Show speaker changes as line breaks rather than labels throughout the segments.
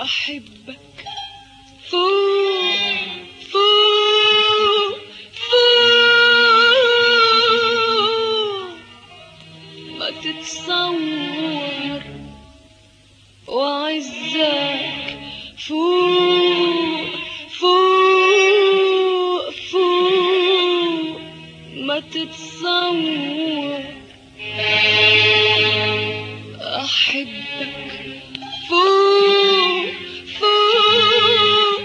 أحبك فوق فوق فوق ما تتصور وعزك فوق فوق فوق ما تتصور أحبك فوق فوق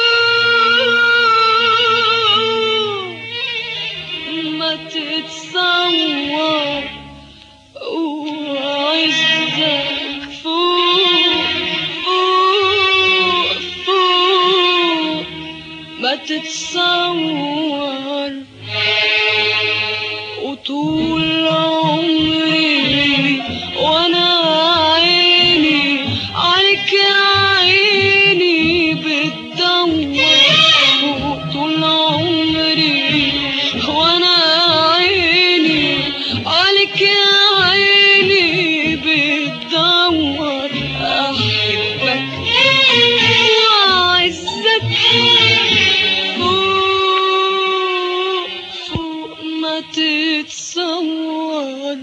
فوق ما تتصور وعزك فوق فوق فوق ما تتصور وطول عمري وانا عيني عليك يا عيني بتدور وطول عمري وانا عيني عليك يا عيني بتدور احبك وعزك فوق فوق ما تتصور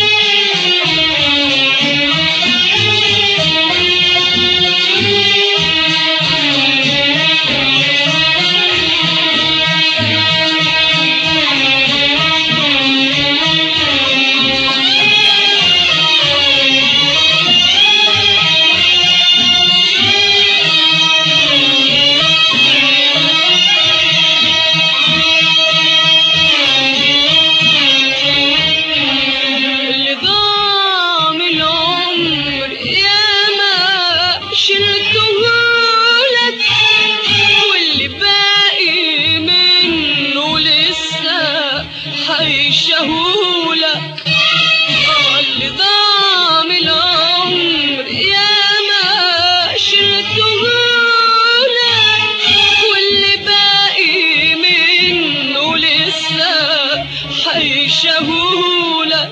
اللي ضاع من العمر ياما شلتهولك واللي باقي منه لسه حيشهولك آه، اللي ضاع من العمر ياما شلتهولك واللي باقي منه لسه حيشهولك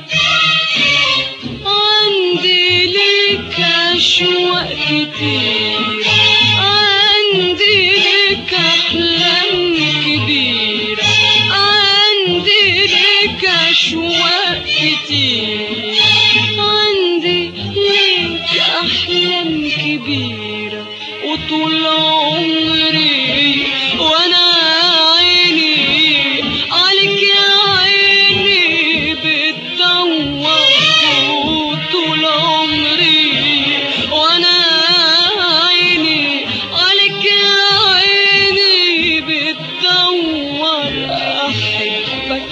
عندي لك أشواق كتير عندي لك أحلام كبيرة عندي لك أشواق كتير عندي لك أحلام كبيرة وطول عمري وأنا عيني عليك يا عيني بتدور طول عمري وانا عيني عليك يا عيني بتدور احبك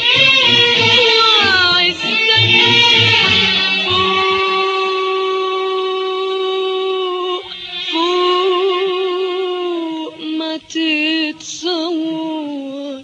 وعزك فوق فوق ما تتصور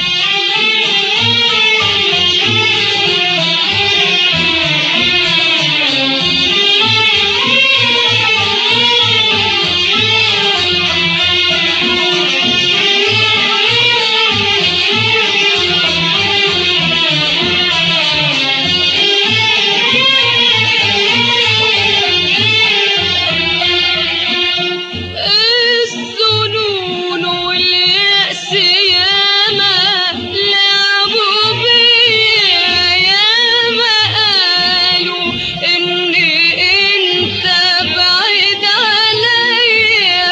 الظنون واليأس ياما لعبوا بيا ياما قالوا إني أنت بعيد عليا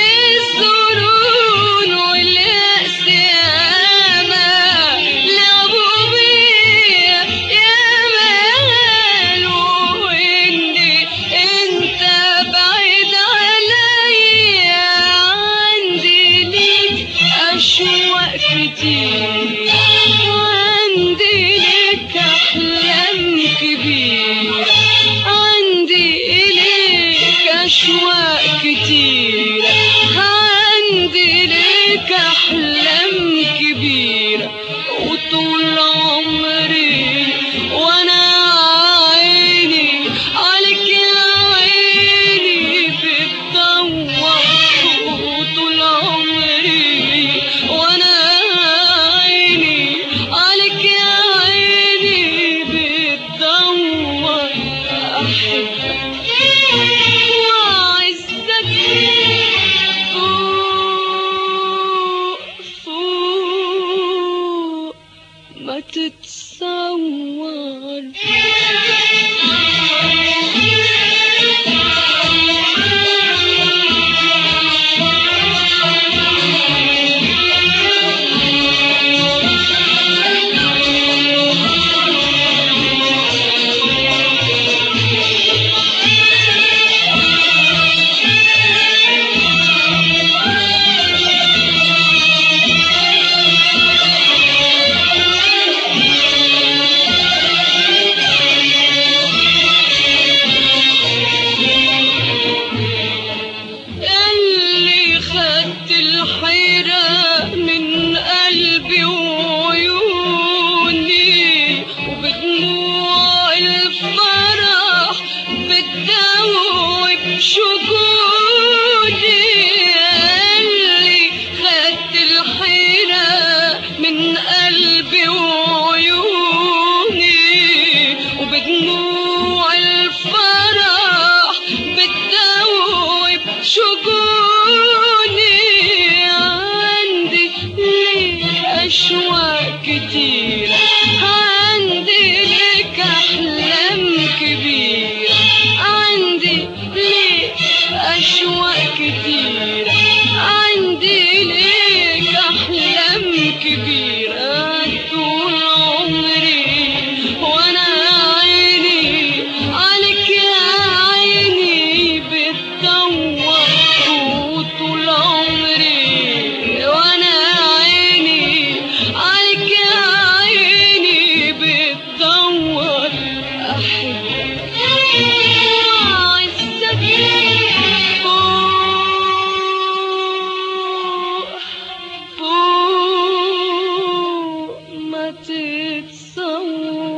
الظنون واليأس ياما لعبوا بيا ياما قالوا إني أنت بعيد عليا عندي ليك أشواق كتير عندي لك أحلام كبيرة عندي لك أشواق كتير عندي لك أحلام كبيرة وطول عمري وأنا عيني عليك يا عيني بتدور طول عمري وانا عيني عليك يا عيني بتدور احبك وعزك أشواق كتيرة عندي ليك أحلام كبيرة طول عمري وأنا عيني عليك يا عيني بتدور وطول عمري وأنا عيني عليك يا عيني بتدور أحبك وأعزك فوق فوق ما تتصور